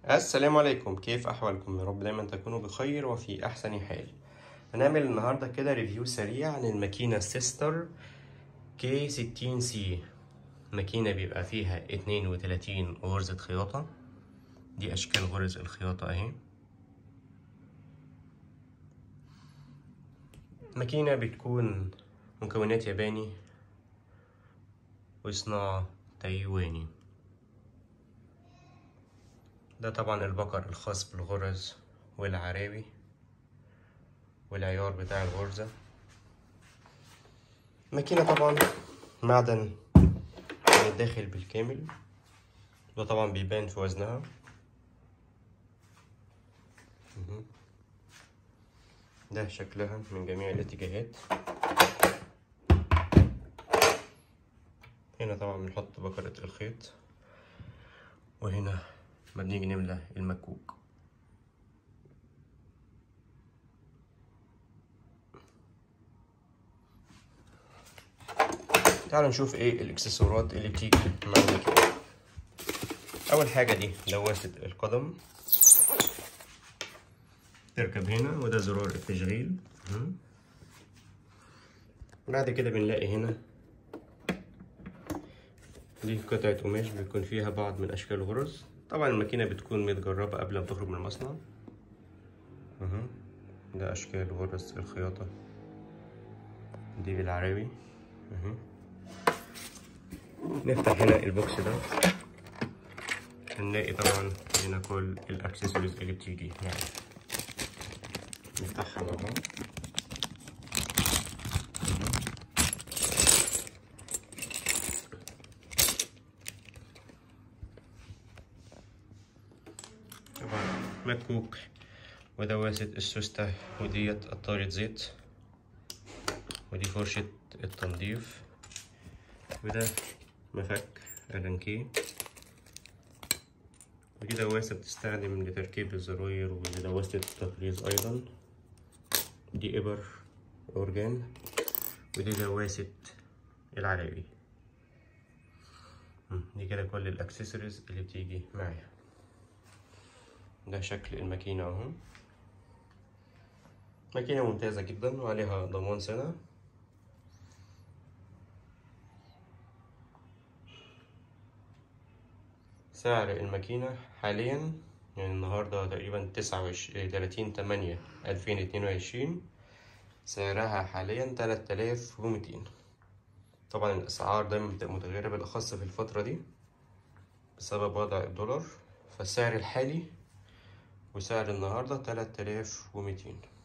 السلام عليكم كيف أحوالكم يا رب دايما تكونوا بخير وفي أحسن حال هنعمل النهاردة كده ريفيو سريع عن الماكينة سيستر كي 60 سي ماكينة بيبقى فيها 32 غرزة خياطة دي أشكال غرز الخياطة أهي ماكينة بتكون مكونات ياباني وصناعة تايواني ده طبعا البقر الخاص بالغرز والعراوي والعيار بتاع الغرزة ماكينة طبعا معدن من الداخل بالكامل ده طبعا بيبان في وزنها ده شكلها من جميع الاتجاهات هنا طبعا بنحط بكرة الخيط وهنا ما بنيجي نملى المكوك تعالوا نشوف ايه الاكسسوارات اللي بتيجي مع الماكينة اول حاجة دي لواسة القدم تركب هنا وده زرار التشغيل بعد كده بنلاقي هنا دي قطعة قماش بيكون فيها بعض من أشكال الغرز طبعا الماكينة بتكون متجربة قبل ما تخرج من المصنع اهو ده أشكال غرز الخياطة دي بالعربي اهو نفتح هنا البوكس ده هنلاقي طبعا هنا كل الأكسسوارز اللي بتيجي يعني نفتحها مع بعض طبعا مكوك ودواسة السوستة وديت قطارة زيت ودي فرشة التنظيف وده مفك ألانكي ودي دواسة بتستخدم لتركيب الزراير ولدواسة التطريز أيضا دي إبر أورجان ودي دواسة العراوي دي كده كل الأكسسوارز اللي بتيجي معايا ده شكل الماكينة اهو ماكينة ممتازة جدا وعليها ضمان سنة سعر الماكينة حاليا يعني النهاردة تقريبا تسعة وعشرين تلاتين تمانية ألفين اتنين وعشرين سعرها حاليا تلات آلاف ومتين طبعا الأسعار دايما بتبقى متغيرة بالأخص في الفترة دي بسبب وضع الدولار فالسعر الحالي وسعر النهاردة تلات آلاف ومتين